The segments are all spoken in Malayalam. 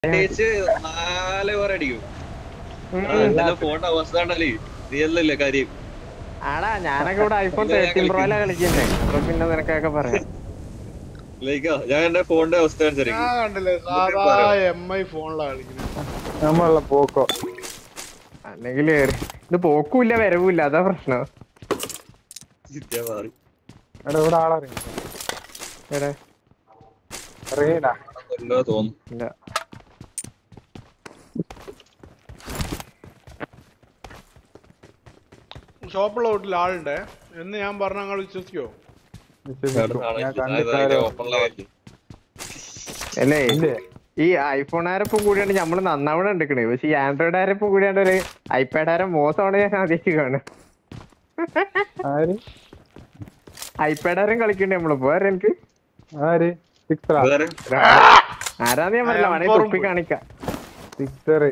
പ്രത്യേകിച്ച് നാല് ഓവർ അടിക്കും ഇന്നലെ ഫോണിന്റെ അവസ്ഥ ഉണ്ടല്ലേ നീയല്ലല്ലേ കാര്യം ആടാ ഞാനൊക്കെ ഇവിടെ ഐഫോൺ തേർട്ടീൻ പ്രോയിലാ കളിക്കുന്നേ അപ്പൊ പിന്നെ നിനക്കൊക്കെ പറയാം ലൈക്കോ ഞാൻ എന്റെ ഫോണിന്റെ അവസ്ഥ ഞാൻ അനുസരിക്കും കണ്ടില്ലേ സാധാ എം ഐ ഫോണിലാണ് കളിക്കുന്നത് നമ്മളുള്ള പോക്കോ അല്ലെങ്കിൽ ഇത് പോക്കൂല്ല വരവുമില്ല അതാ പ്രശ്നം ഞാൻ മാറി എടാ ഇവിടെ ആളറിയും എവിടെ അറിയില്ല കൊല്ലോ തോന്നുന്നു ഇല്ല ഷോപ്പുള്ള വീട്ടിൽ ആളുണ്ട് എന്ന് ഞാൻ പറഞ്ഞ നിങ്ങൾ വിശ്വസിക്കോ വിശ്വസിക്കും. ഞാൻ കണ്ടിട്ടാലോ ഓപ്പണിലായിരിക്കും അല്ലേ ഇല്ലേ ഈ ഐഫോൺ ആരപ്പം കൂടിയാണ് നമ്മള് നന്നാവണ എടുക്കണേ പക്ഷെ ഈ ആൻഡ്രോയിഡ് ആരപ്പം കൂടിയാണ്ട് ഒരു ഐപാഡ് ആരം മോശമാണ് ഞാൻ ആദ്യമായിട്ട് കാണും ആര് ഐപാഡ് ആരം കളിക്കണ്ടേ നമ്മളിപ്പോ ആരാ എനിക്ക് ആര് സിക്സറാ വേറെ ആരാന്ന് ഞാൻ പറയില്ല വേണേ തുപ്പി കാണിക്കാം സിക്സർ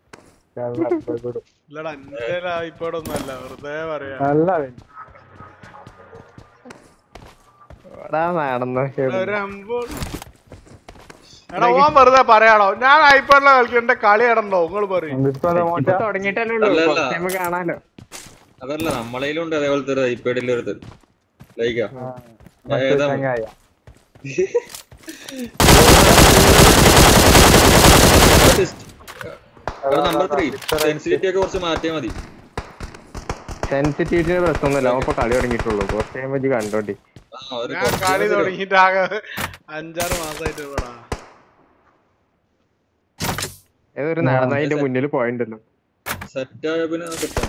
ഇല്ലടാ എന്റെ ഇപ്പോഴൊന്നും അല്ല വെറുതെ പറയാ നല്ല എടാ നടന്നു ഒരു അമ്പോ- എടാ ഓൻ വെറുതെ പറയാടോ ഞാൻ ഐപാഡിലെ കളിക്കണ്ട കളി ഇടണ്ടോ നിങ്ങൾ പറയും ഇപ്പൊ എന്താ മോശ ഇപ്പൊ തുടങ്ങിയിട്ടല്ലേ ഉള്ളൂ അല്ലല്ല. കുറച്ച് കഴിയുമ്പോ കാണാലോ അതല്ല നമ്മളയിലുണ്ട് അതേപോലത്തെ ഒരു ഐപാഡിൽ ഒരു ലൈക്കാ ആ, മറ്റേ ഏതാ? ചങ്ങായ നമ്പർ ത്രീ സെൻസിറ്റിവിറ്റി ഒക്കെ കുറച്ച് മാറ്റിയാ മതി സെൻസിറ്റിവിറ്റിയുടെ പ്രശ്നമൊന്നുമില്ല അവൻ ഇപ്പൊ കളി തുടങ്ങിയിട്ടുള്ളൂ കുറച്ച് കഴിയുമ്പോ ഇജ്ജ് കണ്ടോണ്ടി ആ, ഒരു ഞാൻ കളി തുടങ്ങിയിട്ട് ആകെ അഞ്ചാറ് മാസമായിട്ട് ഇവിടെ ഏതൊരു നടന്നതിന്റെ മുന്നിൽ പോയിണ്ടല്ലോ സെറ്റ് ആയ പിന്നെ സെറ്റാണ്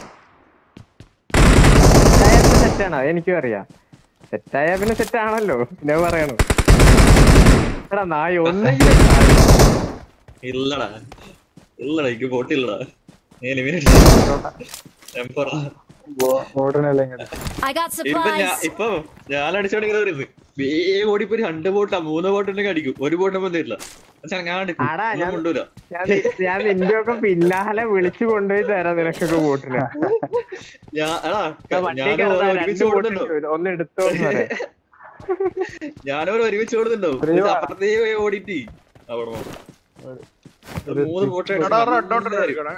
സെറ്റാണ് അത് എനിക്കും അറിയാം സെറ്റായ പിന്നെ സെറ്റ് ആണല്ലോ പിന്നെ പറയണോ എടാ നായ ഒന്നെങ്കിലും ഇല്ലടാ ഇല്ലടാ എനിക്ക് പോട്ടില്ലടാ നീ എലിമിനേറ്റ് ടെമ്പർ ഓടണല്ലേ ഇങ്ങോട്ട് I got ഇപ്പൊ ഞാൻ supplies. ഇപ്പൊ ഞാൻ അടിച്ചോണ്ടിങ്ങനെ വരുന്നത് വേഗം ഓടിപ്പോ ഒരു രണ്ട് ബോട്ടാ മൂന്ന് ബോട്ടുണ്ടെങ്കിൽ അടിക്കും ഒരു ബോട്ടും വന്നിട്ടില്ല പക്ഷെ ഞാൻ അടിക്കും ആടാ, ഒന്നും ഞാൻ- കൊണ്ടുവരാ ഞാൻ ഞാൻ നിന്റെ ഒക്കെ പിന്നാലെ വിളിച്ചു കൊണ്ടുപോയി തരാം നിനക്കൊക്കെ വോട്ടിന് ഞാൻ എടാ വണ്ടി ഞാൻ കയറാൻ ഒരുമിച്ച് രണ്ട് ഓടുന്നുണ്ടോ വോട്ട് ഒന്ന് എടുത്തോ എന്ന് പറയാം. ഞാനവർ ഒരുമിച്ച് ഓടുന്നുണ്ടോ പ്രിയ. അപ്പുറത്തേ പോയി ഓടിയിട്ട് അവിടെ പോ. ഒരു മൂന്ന് ബോട്ട് എടാ റെഡ് ഔട്ട് എടുക്കണേ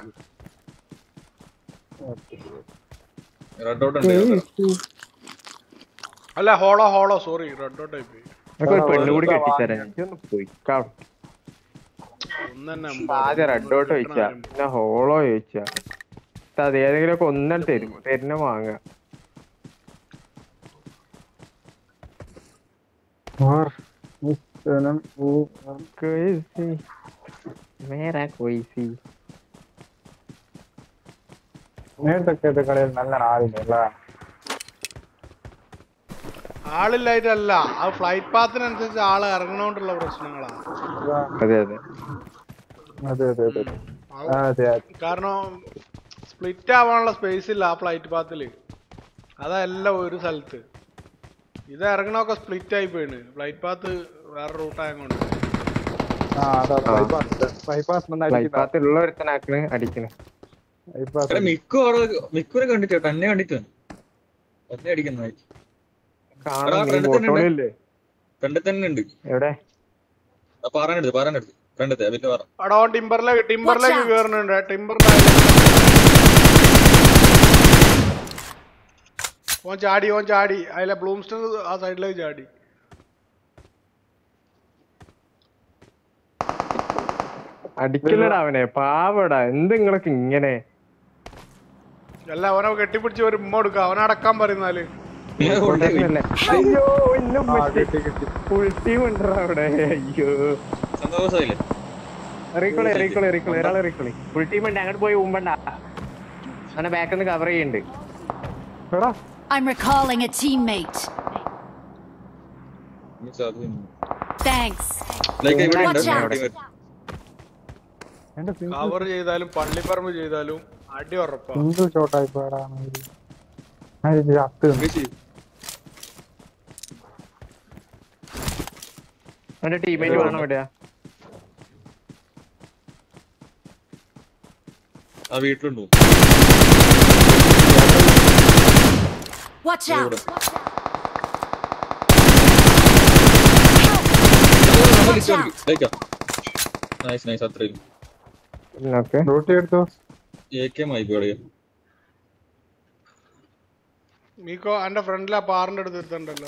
റെഡ് ഔട്ട് ഉണ്ട് അല്ല hello hello sorry red out ആയി പോയി നിനക്ക് ഒരു പെണ്ണ് കൂടി കെട്ടിത്തരാം എനിക്കൊന്ന് പോയി കാണും ഒന്ന് തന്നെ ആദ്യം റെഡ് ഔട്ട് ചോദിച്ചാ പിന്നെ ഹോളോ ചോദിച്ചാ അത് ഏതെങ്കിലും ഒക്കെ ഒന്നും തരും തരുന്ന വാങ്ങാ और इस सनम वो कोई सी मेरा कोई सी നേരത്തെ കളിയിൽ നല്ല ആളില്ല അല്ല ആളില്ലായിട്ടല്ല ആ ഫ്ലൈറ്റ് പാത്തിനനുസരിച്ച് ആള് ഇറങ്ങണോണ്ടുള്ള പ്രശ്നങ്ങളാ അതെ അതെ അതെ അതെ അതെ അത് ആ, അതെ അതെ കാരണം സ്പ്ലിറ്റ് ആവാനുള്ള സ്പേസ് ഇല്ല ആ ഫ്ലൈറ്റ് പാത്തില് അതല്ല ഒരു സ്ഥലത്ത് ഇത് ഇറങ്ങണൊക്കെ സ്പ്ലിറ്റ് ആയി പോയിണ് ഫ്ലൈറ്റ് പാത്ത് വേറെ റൂട്ടായതുകൊണ്ട് ആ അതാ ബൈപ്പാസ് ബൈപ്പാസ് വന്ന് അടിക്കുന്ന ലൈഫാത്തുള്ള ഒരുത്തനാക്കണ് അടിക്കണ് ബൈപ്പാസ് മിക്കവാറ് മിക്കവരെ കണ്ടിട്ടോ തന്നെ കണ്ടിട്ട് തന്നെ അടിക്കുന്നതായി കാണാൻ എടാ, ഫ്രണ്ടിൽ തന്നെ ഉണ്ട്. ബോട്ടോളില്ലേ ഫ്രണ്ടിൽ തന്നെ ഉണ്ട് എവിടെ ആ പാറാനെടുത്ത് പാറാനെടുത്ത് ഫ്രണ്ടത്തെ അതിന്റെ പാറ എടോ ടിമ്പറിലേക്ക് ടിമ്പറിലേക്ക് Watch out. കയറുന്നുണ്ട് ടിമ്പറിന്റെ ഓൻ ചാടി ഓൻ ചാടി അതിലെ ബ്ലൂംസ്റ്റർ ആ സൈഡിലേക്ക് ചാടി അടിക്കില്ലടാ അവനെ പാവടാ എന്ത് നിങ്ങളൊക്കെ ഇങ്ങനെ അല്ല അവനെ കെട്ടിപ്പിടിച്ച് ഒരു ഉമ്മ കൊടുക്കുക അവനെ അടക്കാൻ പറയുന്നാല് ഞാൻ കൊണ്ടുപോയി. കൊണ്ടുവരുന്നില്ലേ? അയ്യോ ഇന്നും ആ കിട്ടി കിട്ടി ഫുൾ ടീം ഉണ്ടോ അവിടെ അയ്യോ സന്തോഷമായില്ലേ എറിക്കോളി എറിക്കോളി എറിക്കോളി ഒരാൾ എറിക്കോളി ഫുൾ ടീം ഉണ്ട് അങ്ങോട്ട് പോയി ഉമ്പണ്ട അവനെ ബാക്കിൽ നിന്ന് കവർ ചെയ്യുന്നുണ്ട് എടാ I'm recalling a teammate. Thanks. Like ഇവിടെ ഉണ്ട് Watch out. ഇവിടെ. എന്റെ സിംഗിൾ കവർ ചെയ്താലും പള്ളിപ്പറമ്പ് ചെയ്താലും അടി ഉറപ്പാ സിംഗിൾ ഷോട്ടായി പോയടാണ് ചത്ത് വിളിച്ച്. അവന്റെ ടീമേറ്റ് വേണം എവിടെയാ ആ വീട്ടിലുണ്ടോ Watch ഇവിടെ. out. നമ്മൾ ലിസ്റ്റ് out. കൊടുക്ക്. ലൈക്കാ നൈസ് നൈസ് അത്രയും ഓക്കെ ഡ്യൂട്ടി എടുത്തു എ കെ മൈ കളിയാ മീക്കോ എന്റെ ഫ്രണ്ടിലെ പാറിന്റെ അടുത്ത് എടുത്തിട്ടുണ്ടല്ലോ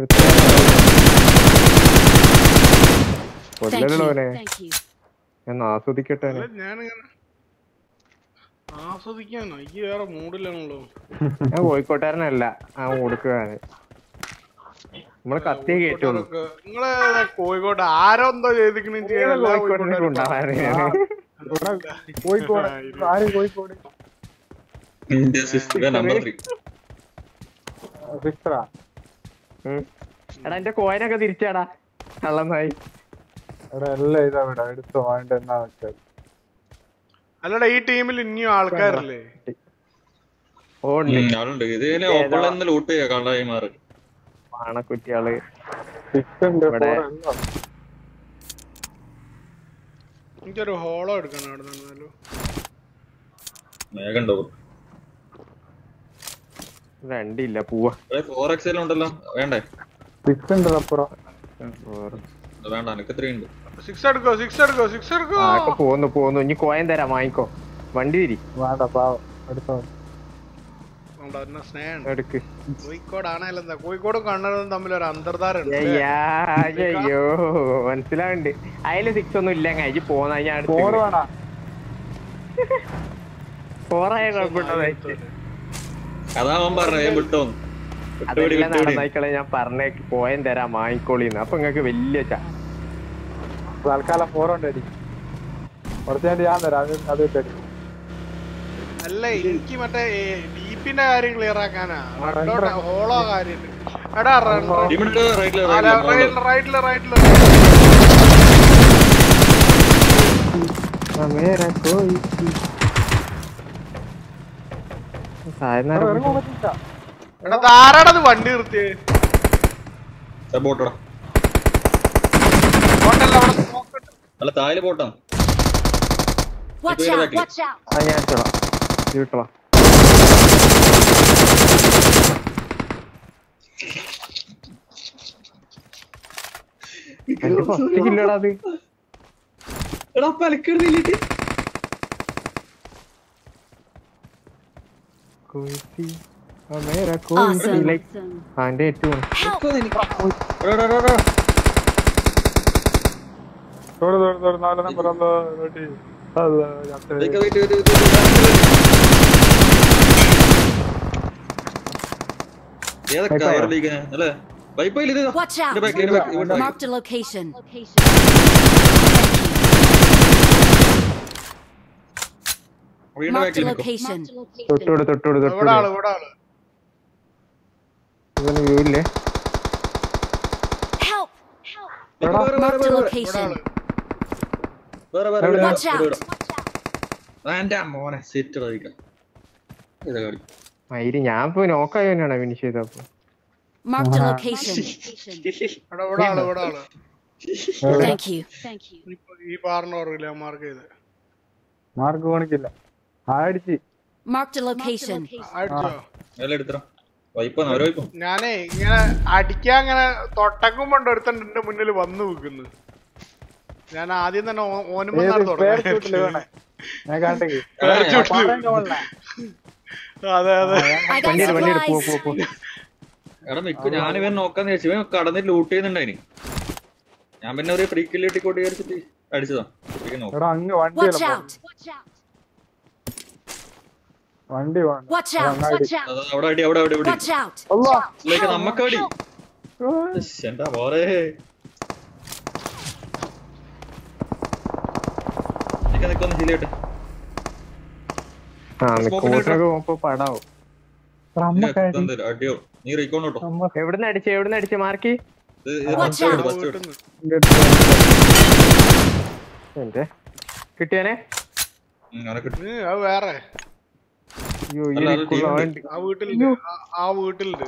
Thank കൊല്ലല്ലോ you. അവനെ Thank you. ഞാൻ ആസ്വദിക്കട്ടെ അവനെ. അല്ല ഞാനിങ്ങനെ ആസ്വദിക്കാനോ ഈ വേറെ മൂഡിലാണല്ലോ ഞാൻ കോഴിക്കോട്ടുകാരനല്ല ആ കൊടുക്കുകയാണ് നമ്മള് കത്തിയെ കേട്ടുള്ളൂ നിങ്ങള് കോഴിക്കോട് ആരോ എന്തോ ചെയ്തിക്കണ കോഴിക്കോട്ടിനൊക്കെ ഉണ്ടാവാറ് കോഴിക്കോട് ആര് Kozhikode India sister number three സിക്സറാ എടാ എന്റെ കോയനൊക്കെ തിരിച്ചാടാ കള്ളന്നായി ഇവിടെ എല്ലാം ഇതാ ഇവിടെ എടുത്തോ വേണ്ട എന്നാ വെച്ചത് അല്ലടാ ഈ ടീമിൽ ഇനിയും ആൾക്കാരില്ലേ ഓ ഉണ്ട് ആളുണ്ട് ഇത് ഓപ്പണിൽ നിന്ന് ലൂട്ട് ചെയ്യാ കള്ളായി മാറി പാണക്കുറ്റിയാള് സിക്സ് ഉണ്ട് ഇവിടെ- four എല്ലാം. എനിക്കൊരു ഹോളോ എടുക്കണം അവിടെ നിന്നാലും മേഘം ഉണ്ടോ രണ്ടില്ല പോവാ ഫോർ എക്സ് ഉണ്ടല്ലോ വേണ്ടേ സിക്സ് ഉണ്ട് അപ്പുറം അത് വേണ്ട എനിക്ക് ത്രീ ഉണ്ട് സിക്സ് എടുക്കോ സിക്സ് എടുക്കോ സിക്സ് എടുക്കോ ആക്കെ പോന്നു പോന്നു ഇനി കോയം തരാം വാങ്ങിക്കോ വണ്ടി തിരി വേണ്ട പാവം എടുത്തോ നമ്മുടെ അതിനെ സ്നേഹം എടുക്ക് കോഴിക്കോടാണല്ലോ എന്താ കോഴിക്കോടും കണ്ണൂരും തമ്മിൽ ഒരു അന്തർധാര ഉണ്ട് അയ്യാ, അയ്യോ മനസ്സിലാവുണ്ട് അതില് സിക്സ് ഒന്നും ഇല്ല കഴിച്ച് പോന്ന ഞാൻ ഫോർ വേണ ഫോറായ കുഴപ്പമുണ്ടോ അതാ അവൻ പറഞ്ഞേ വിട്ടോന്ന് വിട്ടുപിടി അതെല്ലാം വിട്ടുപിടി നടന്നായിക്കളെ ഞാൻ പറഞ്ഞേ കോയം തരാം വാങ്ങിക്കോളിന്ന് അപ്പൊ നിങ്ങക്ക് വലിയ ച തൽക്കാലം ഫോർ ഉണ്ട് അടി കുറച്ച് വേണ്ടി ഞാൻ തരാം അത് അത് ഇട്ടടി അല്ല എനിക്ക് മറ്റേ ഡീപ്പിന്റെ കാര്യം ക്ലിയർ ആക്കാനാ റെഡോട്ട് ഹോളോ കാര്യം എടാ ഇവിടെ റൈറ്റില് റൈറ്റില് റൈറ്റില് റൈറ്റില് മേരാ കോയി സായന്നേരം ഇറങ്ങാൻ പറ്റില്ല എടാ താരാടത് വണ്ടി നിർത്തിയേ ബോട്ടടാ ഹോട്ടലിൽ അവിടെ smoke ഉണ്ട്. അല്ല താഴെ പോട്ടാ Watch Wait a out! second. Watch out! ആ ഞാൻ ഇട്ടോളാം ഇത് ഇട്ടോളാം എന്റെ ഫസ്റ്റ് കില്ലടാ അത് എടാ പലക്കെടുന്നില്ലിട്ട് കോയിസി ആ മേരാ കോയി Awesome. ലൈക്ക് ആന്റെ ഏറ്റവും Help! തോട് തോട് തോട് നാല് നമ്പർ അല്ലോ റെഡി അല്ലോ യാത്ര ഏതൊക്കെ കവറിലേക്ക് അല്ലേ വൈപ്പയില് ഇത് Watch out! ഇതിന്റെ back, ഇതിന്റെ back, ഇതിന്റെ back. Marked a location. വീടിന്റെ Marked a ബാക്കിൽ നിൽക്കും location. തൊട്ടോട് തൊട്ടോട് ഇവിടെ തൊട്ടോട് ആള് ഇവിടെ ആള് ഇവന് വ്യൂ ഇല്ലേ Help! വേറെ വേറെ Marked a വേറെ location. വേറെ വേറെ വേറെ Watch out! ഇവിടെ, ഇവിടെ. എന്റെ മോനെ സെറ്റ് കളിക്കാം ഇതാ കളി മയില് ഞാൻ ഇപ്പൊ നോക്കായി തന്നെയാണ് ഫിനിഷ് ചെയ്തപ്പോ Marked a location. ഇവിടെ ഇവിടെ ആള് ഇവിടെ ആള് Thank you. Thank you. ഇപ്പൊ ഈ പാറിന് ഓർക്കില്ല മാർക്ക് ചെയ്ത് മാർക്ക് കാണിക്കില്ല ആടിച്ച് Marked a location. അടിച്ചോ മേലെ എടുത്തോ വൈപ്പാണ് അവര് വൈപ്പം ഞാനേ ഇങ്ങനെ അടിക്കാൻ ഇങ്ങനെ തൊട്ടക്കുമ്പോണ്ട് ഒരുത്തൻ എന്റെ മുന്നിൽ വന്നു വെക്കുന്നു ഞാൻ ആദ്യം തന്നെ ഓ- ഓനുമെന്നാണ് പേരച്ചൂട്ടില് വേണേ തുടങ്ങി ഞാൻ കണ്ടെങ്കിൽ പേരച്ചൂട്ടില്. അതെ അതെ I got വണ്ടിയുടെ വണ്ടിയുടെ പോ പോ supplies. പോ എടാ മിക്കു ഞാൻ ഇവൻ നോക്കാന്ന് വെച്ചു ഇവൻ കടന്നിട്ട് ലൂട്ട് ചെയ്യുന്നുണ്ടായിന് ഞാൻ പിന്നെ ഒരു ഫ്രീ കില്ല് കിട്ടിക്കോട്ട് വിചാരിച്ചിട്ട് അടിച്ചതാ ഇവൻ നോക്കാം എടാ അങ്ങ് Watch വണ്ടിയല്ല out! വണ്ടി വേണം Watch out! Watch out! അതാ അവിടെ അടി അവിടെ അവിടെ ഇവിടെ Watch out! അല്ലാ ഇതിലേക്ക് നമ്മക്ക് അടി ശ്ശ്, എന്താ പോരെ നിക്ക നിക്കൊന്ന് ഹീൽ ചെയ്യട്ടെ ആ Smoke നിക്കോട്ടൊക്കെ പോകുമ്പോ പടാവും അമ്മക്കാരി ഇതെന്തൊരു അടിയോ നീ റീക്കോൺ കേട്ടോ അമ്മ എവിടുന്ന് അടിച്ച് എവിടുന്ന് അടിച്ച് മാർക്കി ഇത് ഇത് Watch first out. വിട്, first വിട്. എന്റെ കിട്ടിയാനെ ഉം, അങ്ങനെ കിട്ടും ഉം, അത് വേറെ അയ്യോ ഈ അല്ല, അത് നിക്കുള്ള team ആളുണ്ട്. ആ വീട്ടിലുണ്ട് ആ- ആ വീട്ടിലുണ്ട്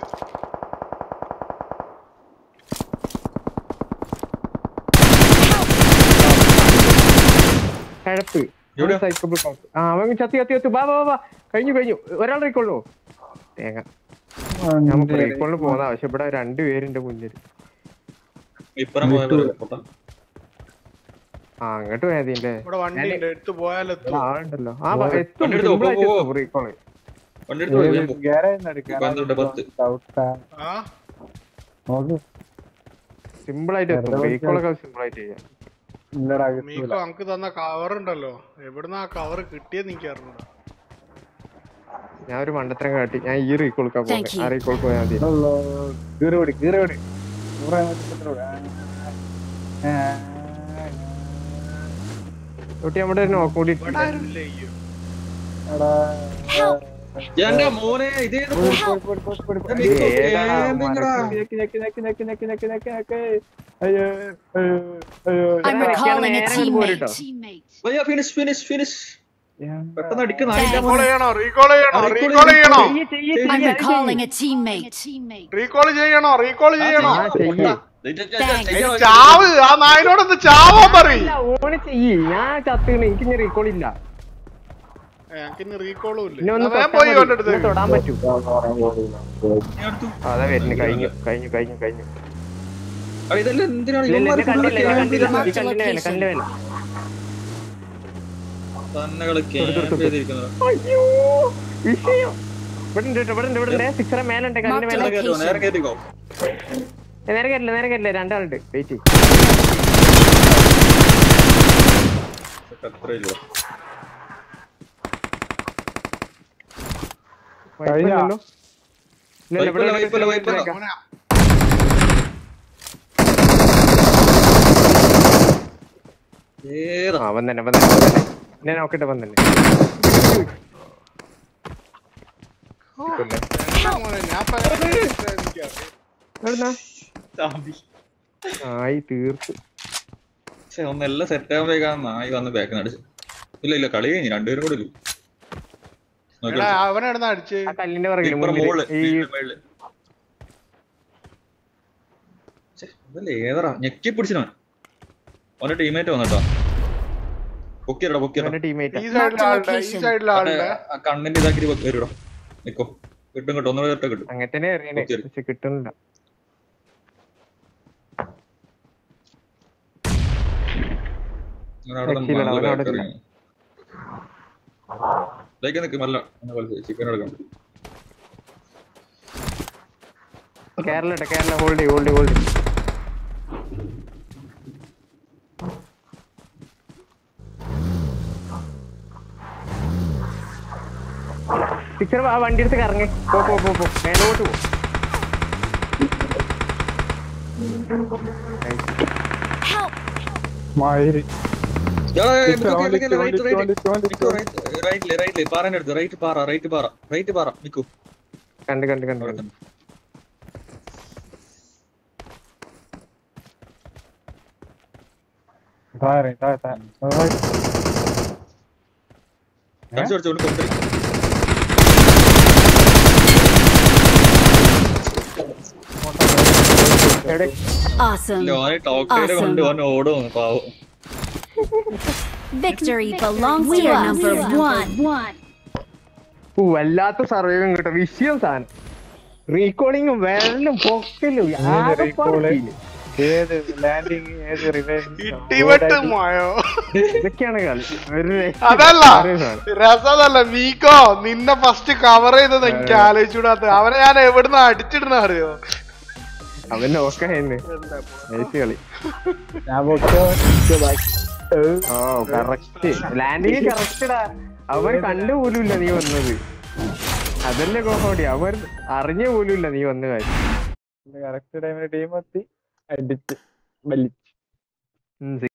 കഴപ്പ് എവിടെയാ? സൈക്കിൾ ആ അവൻ ചത്തി ചത്തി ചത്തി ബാ ബാ ബാ കഴിഞ്ഞു കഴിഞ്ഞു ഒരാൾ റീക്കോളൂ തേങ്ങ നമുക്ക് റീക്കോളിന് പോകുന്ന ആവശ്യം ഇവിടെ രണ്ടുപേരുണ്ട് മുന്നിൽ ഇപ്പറം പോയ പോലെ പൊട്ടാ ആ അങ്ങോട്ട് പോയതിന്റെ ഇവിടെ വണ്ടി ഉണ്ട് എടുത്ത് പോയാലെത്തും ആളുണ്ടല്ലോ ആ ബ- എത്തും വണ്ടി എടുത്തോ, simple ആയിട്ട് പോ, പോ, എത്തും recall. വണ്ടി എടുത്ത് പോയി, ഞാൻ പോകും. ഗ്യാരേജ് പന്ത്രണ്ട് പത്ത്. ആ നോക്ക് simple ആയിട്ട് എത്തും വെറുതെ recall ഒക്കെ simple ആയിട്ട് ചെയ്യാം ഇല്ലടാ മീക്കോ കിട്ടൂല നമുക്ക് തന്ന കവർ ഉണ്ടല്ലോ എവിടുന്ന ആ കവർ കിട്ടിയെന്ന് എനിക്ക് അറിഞ്ഞൂടാ ഞാൻ ഒരു മണ്ടത്തരം കാട്ടി ഞാൻ ഈ റീകോൾക്കാ Thank പോകുന്നത് you. ആ റീകോൾക്ക് പോയാൽ മതി കീറുപടി കീറുപടി നൂറ് കിട്ടുന്നുള്ളൂ തൊട്ടി നമ്മുടെ ഒരു നോക്ക് കൂടി ഇവിടെ ആരും ഇല്ല അയ്യോ Help! എന്റെ മോനെ ഇതേത് ഏതാ ഏതെങ്കിടാ. I'm recalling a നേരെ അങ്ങോട്ട് പോര് teammate. ട്ടോ. ഭയ്യ ഫിനിഷ് ഫിനിഷ് ഫിനിഷ് പെട്ടെന്ന് അടിക്കുന്ന റീകോൾ ചെയ്യണോ റീകോൾ ചെയ്യണോ ആ, recall റീകോൾ ചെയ്യ്, ചെയ്യണോ ചെയ്യ്, ചെയ്യ്, I'm ചെയ്യ്, recalling ചെയ്യ്. a teammate. റീകോൾ ചെയ്യണോ റീകോൾ ചെയ്യണോ ആ, ചെയ്യ്. Thanks. ചാവ് ആ നായനോടൊന്ന് ചാവാൻ പറയും ഇല്ല, ഓന് ചെയ്യ് ഞാൻ ചത്തിന് എനിക്ക് ഇനി റീകോൾ ഇല്ല ഞങ്ങൾക്ക് റീകോളും ഇനി ഇല്ല ഒന്ന് എന്നാ വേഗം തൊട്ടാ പോയി മതി. അവന്റെ അടുത്ത് ഇനി തൊടാൻ പറ്റൂ അതാ വരുന്നു കഴിഞ്ഞു കഴിഞ്ഞു കഴിഞ്ഞു കഴിഞ്ഞു ഇതെല്ലാം എന്തിനാണ് ഇല്ല, ഇല്ല, ഇവന്മാര് ഇത് കണ്ടില്ല, ഇത് full കണ്ടില്ല. camp ഈ കണ്ടില്ല വേല, കണ്ടില്ല വേല. തന്നകള് camp ചെയ്തിരിക്കുന്നത്. അയ്യോ വിഷയം ഇവിടെ ഉണ്ട് കേട്ടോ, ഇവിടെ ഉണ്ട് ഇവിടെ ഉണ്ട് സിക്സറെ മേലുണ്ട് കല്ലിന്റെ മേലെ നേരെ കയറ്റോ, നേരെ കയറ്റിക്കോ ഏ, നേരെ കയറ്റില്ല നേരെ കയറ്റില്ല രണ്ടാളുണ്ട് വെയിറ്റ് അത്രയില്ല ഇല്ല ഇല്ല ഇവിടെ വൈപ്പില്ല, ഇവിടെ വൈപ്പില്ല, വൈപ്പില്ല. ഇവിടെ മോനെ, ഏതാ ആ വന്നെ വന്നെ വന്നെ ഞാൻ നോക്കട്ടെ വന്നെ എന്താ മോനെ, ഞാൻ പറയാൻ എനിക്കറിയാം. എവിടുന്നാ ചാമ്പി. ആയി തീർത്തു പക്ഷെ ഒന്നെല്ലാം സെറ്റ് ആകുമ്പോഴേക്കാണ് നായി വന്ന് ബാക്കിന് അടിച്ചു ഇല്ല ഇല്ല കളി കഴിഞ്ഞു രണ്ടുപേരും കൂടെ ഇല്ലു നോക്കി എടാ അവനെടുന്ന അടിച്ച് ആ കല്ലിന്റെ പുറകില് ഇപ്പുറം മുന്നില് മുകളില് ഈ വീടിന്റെ മേളില് ഛെ, ഇതല്ലേ ഏതറാ ഞെക്കി പിടിച്ചിനവൻ അവന്റെ ടീമേറ്റ് വന്നിട്ടോ പൊക്കിയടാ പൊക്കിയടാ അവന്റെ ടീമേറ്റ് ഈ സൈഡിലെ ആളുടെ ഈ സൈഡിലെ ആളുടെ ആ കണ്ണിന്റെ ഇതാക്കി വരൂടാ നിക്കോ കിട്ടും കിട്ടും ഒന്നുകൂടെ കിട്ടും കിട്ടും അങ്ങനെ തന്നെ എറിയണേ ഓക്കേ. പക്ഷെ കിട്ടുന്നില്ല അങ്ങനെ അവിടെ നിന്ന് രക്ഷയില്ലടാ, നല്ല അവൻ അവിടെ back ഇല്ല. എറിയും. ഇതേക്ക് നിക്ക് നല്ല ചിക്കൻ എടുക്കാം Kerala Kerala hold hold hold teacher ആ വണ്ടി എടുത്ത് കറങ്ങി പോ പോ പോ പോ മേലോട്ട് പോ Help! മായിരി റൈറ്റില് റൈറ്റില് പാറന്റെ അടുത്ത് റൈറ്റ് പാറ റൈറ്റ് പാറ റൈറ്റ് പാറ നിക്കൂ കണ്ട് കണ്ട് കണ്ട് കണ്ട്. താഴെ താഴെ താഴെ കാണിച്ചു കൊടുത്തോണ്ട് കൊണ്ടുവരും എവിടെ Awesome. ഓനെ ടോക്കയില് Awesome. കൊണ്ട് ഓൻ ഓടും പാവം Victory belongs to us. number one. ഓ വല്ലാത്ത സർവൈവും കിട്ടും വിഷയം സാധനം റീകോളിങ്ങും വെള്ളം പൊക്കലും ആകെ recall? പറച്ചില്. ഏത് ലാൻഡിങ് ഏത് റിവൈവ് ഇട്ടിവെട്ട് മയോ ഇതൊക്കെയാണ് കളി ഒരു രക്ഷ- അതല്ല ഒരു സാധനം. രസമല്ല മീക്കോ നിന്നെ ഫസ്റ്റ് കവർ ചെയ്തത് എനിക്ക് ആലോചിച്ചൂടാത്ത അവനെ ഞാൻ എവിടുന്ന് അടിച്ചിടുന്ന അറിയോ അവൻ നോക്കായിരുന്നു കളി ഞാൻ പൊക്കോ ഓ കറക്റ്റ് ലാൻഡിങ് കറക്റ്റടാ അവൻ കണ്ടു പോലുമില്ല നീ വന്നത് അതല്ലേ കോഹോടി അവൻ അറിഞ്ഞ പോലുമില്ല നീ വന്ന കാര്യം കറക്റ്റ് ടൈമിൽ ടീം എത്തി അടിച്ച് വലിച്ച് ഉം,